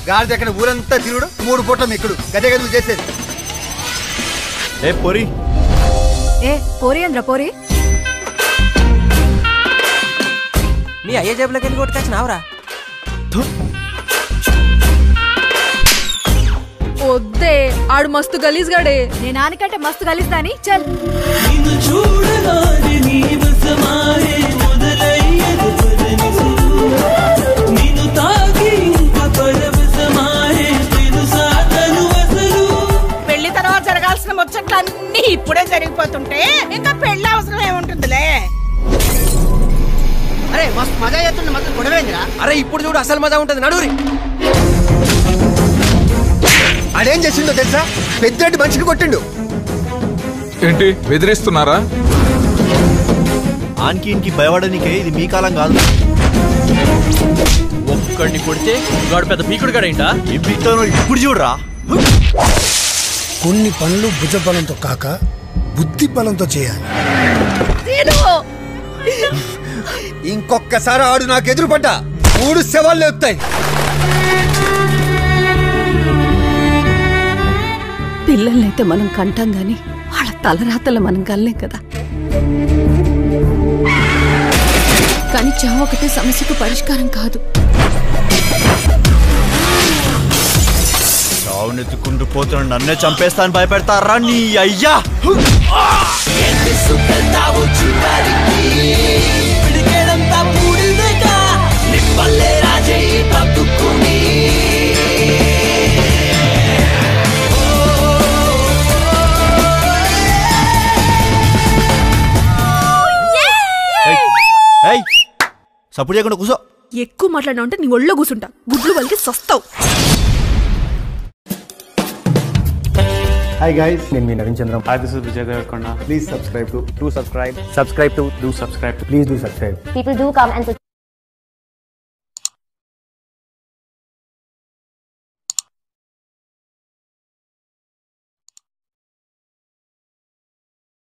గాడిద ఎక్కడ ఊరంతా తిరుగుడు మూడు పూట్ల మెక్కుడు గదే గది నువ్వు చేసేది ఏ పొరి ఏ పోరి అంద్ర పోరి మీ అయ్య జేబులోకి వెళ్ళి కొట్టుకొచ్చినావురా వద్దే ఆడు మస్తు గలీజ్ గడే నేను నానికంటే మస్తు గలీజ్ దాని చల్ నిన్ను చూడగానే నీ వశమాయే మొదలయ్యదు పరనిసు నిన్ను తాకి ఇంకా పరవశమాయే తెలుసా తను అసలు పెళ్లి తర్వాత జరగాల్సిన ముచ్చట్లన్నీ ఇప్పుడే జరిగిపోతుంటే ఇంకా పెళ్లి అవసరం ఏముంటుందిలే అరే మస్తు మజా చేస్తుండే మాత్రం గొడవేందిరా అరే ఇప్పుడు చూడు అసలు మజా ఉంటుంది నడురి ఆడేం చేసిండో తెలుసా పెద్దిరెడ్డి మనిషిని కొట్టిండు ఏంటి బెదిరిస్తున్నారా ఆన్కి ఇన్కి భయపడనికే ఇది మీ కాలం కాదు ఒక్కడిని కొడితే వాడు పెద్ద పీకుడు గడేంటా ఏం పీక్తానో ఇప్పుడు చూడరా కొన్ని పనులు భుజ బలంతో కాక బుద్ధి బలంతో చేయాలి ఇంకొక్కసారి ఆడు నాకు ఎదురుపడ్డా మూడు శవాలు లేపుతాయి పిల్లల్నైతే మనం కంటాం గాని వాళ్ళ తలరాతలు మనం కనలేం కదా కానీ చావు ఒకటే సమస్యకు పరిష్కారం కాదు చావునెత్తుకుంటూ పోతున్న నన్నే చంపేస్తాను భయపెడతారా నీ అయ్యా సుఖతావు చివరికి పిడికెడంతా పూడిదగా నిప్పల్లే రాజే బతుకుని ఏయ్ సపోర్ట్ చేయకుండా కూసో ఎక్కువ మాట్లాడినా ఉంటే నీ ఒళ్ళో కూసుంటా గుడ్లు వాళ్ళకి సస్తావు హాయ్ గైస్ నేను మీ Naveen Chandram hi this is Vijay Deverakonda please subscribe to do subscribe subscribe to do subscribe please do subscribe People do come and